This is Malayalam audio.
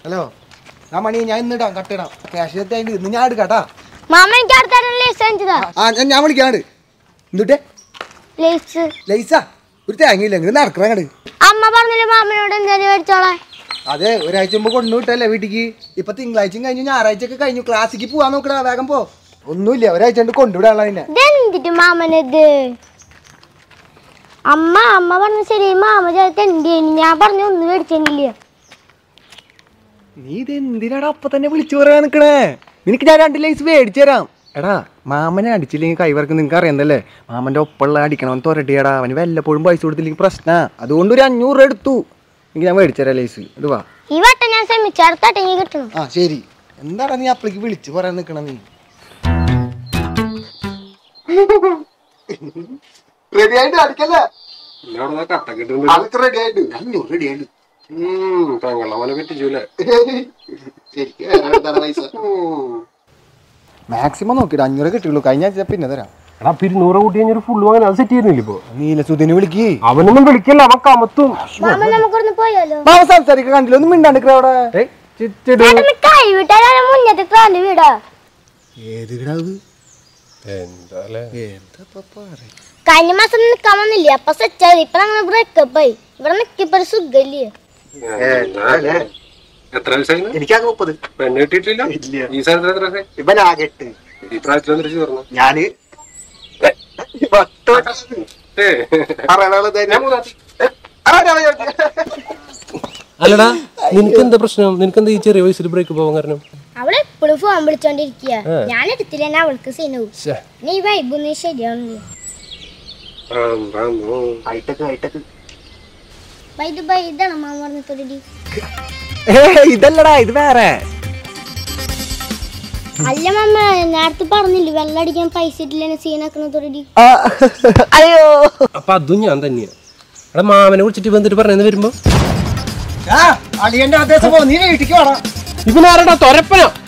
ഹലോ ആ മണി ഞാൻ ഇന്ന് ഇടാം കട്ടിടാം ക്യാഷ് അതിൻ്റെ ഇന്ന് ഞാൻ എടുക്കാട്ടാ മാമ എനിക്ക് അടുത്ത ലേസ് വാങ്ങിച്ചതാ ആ ഞാൻ ഞാൻ വിളിക്കാണ്ട് എന്തുട്ടേ ലേസ് ലൈസാ ഒരു തേങ്ങയില്ല ഇങ്ങനെ നടക്കണം അങ്ങോട്ട് അമ്മ പറഞ്ഞില്ലേ മാമനോട് എന്തായാലും മേടിച്ചോളാം അതെ ഒരാഴ്ച മുമ്പ് കൊണ്ടു വിട്ടല്ലേ വീട്ടിക്ക് ഇപ്പൊ തിങ്കളാഴ്ചയും കഴിഞ്ഞു ഞായറാഴ്ച ഒക്കെ കഴിഞ്ഞു ക്ലാസ്സിക്ക് പോവാൻ നോക്കടാ വേഗം പോ ഒന്നുമില്ല ഒരാഴ്ച കൊണ്ട് കൊണ്ടുവിടാനുള്ള നിന്നെ ഇതെന്തിട്ട് മാമനത് അമ്മ അമ്മ പറഞ്ഞ ശരി മാമ ചേർത്ത് എന്ത് ചെയ്യുന്നു ഞാൻ പറഞ്ഞു ഒന്നും മേടിച്ചില്ല നീ ഇത് എന്തിനാടാ അപ്പൊ തന്നെ വിളിച്ചു പറയാൻ നിക്കണേ നിനക്ക് ഞാൻ രണ്ട് ലൈസ് മേടിച്ചു തരാം എടാ മാമനെ അടിച്ചില്ലെങ്കിൽ കൈവർക്ക് നിനക്ക് അറിയണ്ടല്ലേ മാമന്റെ ഒപ്പമുള്ള അടിക്കണം തൊരട്ടിയാടാ അവന് വല്ലപ്പോഴും പൈസ കൊടുത്തില്ലെങ്കിൽ പ്രശ്നാ അതുകൊണ്ട് ഒരു അഞ്ഞൂറ് രൂപ എടുത്തു എനിക്ക് ഞാൻ മേടിച്ചു തരാം ലൈസ് ഇത് വാ ഈ വട്ടം ഞാൻ ശ്രമിച്ചു അടുത്ത വട്ടം ഇനി കിട്ടണം ആ ശരി എന്താടാ നീ അപ്പളേക്ക് വിളിച്ചു പറയാൻ നിക്കണ നീ റെഡി ആയിട്ട് അടിക്കല്ലേ അതൊക്കെ റെഡി ആയിട്ട് അഞ്ഞൂറ് റെഡി ആയിട്ട് പെങ്ങളവനെ പറ്റിച്ചൂലേ മാക്സിമം നോക്കിയിട്ട് അഞ്ഞൂറ് കിട്ടിയുള്ളൂ കഴിഞ്ഞ ആഴ്ച പിന്നെ തരാം എടാ പിരുന്നൂറ് കൂട്ടി കഴിഞ്ഞൊരു ഫുള്ള് വാങ്ങാൻ അത് സെറ്റ് ചെയ്യുന്നില്ല ഇപ്പൊ നീലസുദിനെ വിളിക്ക് അവനൊന്നും വിളിക്കല്ല അവൻ കമത്തും മാമ നമുക്കൊന്ന് പോയാലോ മാമ സംസാരിക്കാൻ കണ്ടില്ല ഒന്നും മിണ്ടാണ്ടിക്കറ അവിടെ ഏയ്, ചിറ്റിട്. ചേട്ടന് കൈ വിട്ടാലും മുന്നത്തെ കാല് വീടാ ഏത് കിടാവ് എന്താല്ലേ കഴിഞ്ഞ മാസം നിക്കാൻ വന്നില്ലേ അപ്പൊ സെറ്റായി ഇപ്പൊ ഞങ്ങൾ ബ്രേക്കപ്പ് ആയി ഇവിടെ നിക്കിപ്പോ ഒരു സുഖല്ലേ എത്ര വയസ്സായി എനിക്കാകെ മുപ്പത് പെണ്ണ് കിട്ടിയിട്ടില്ല ഈ സ്ഥലത്ത് എത്ര വയസ്സായി? ഇവനാകെ എട്ട് ഈ പ്രായത്തിൽ വന്നിട്ട് ചേർന്നു ഞാന് ഞാൻ മൂന്നാത്തി അല്ലടാ നിനക്ക് എന്താ പ്രശ്നം നിനക്ക് എന്താ ഈ ചെറിയ വയസ്സിൽ ബ്രേക്ക് പോകാൻ കാരണം അവളെ എപ്പോഴും ഫോൺ വിളിച്ചോണ്ടിരിക്കുക ഞാൻ എടുത്തില്ല അവൾക്ക് സീനവും നീ വൈബൊന്നും ശരിയാണല്ലോ ഹൈടെക് ഹൈടെക് വൈദ് ബൈ ഇതാണ് മാമ പറഞ്ഞിട്ടൊരു ഇതല്ലടാ ഇത് വേറെ അല്ല മാമ നേരത്തെ പറഞ്ഞില്ലേ വെള്ളം അടിക്കാൻ പൈസ ഇട്ടില്ല സീനാക്കണതൊരു അയ്യോ അപ്പൊ അതും ഞാൻ തന്നെയാ എടാ മാമനെ വിളിച്ചിട്ട് വന്നിട്ട് പറഞ്ഞു വരുമ്പോ അളിയന്റെ ആദേശം പോ നീ വീട്ടിക്ക് വേണം ഇവനാരടാ തൊരപ്പനോ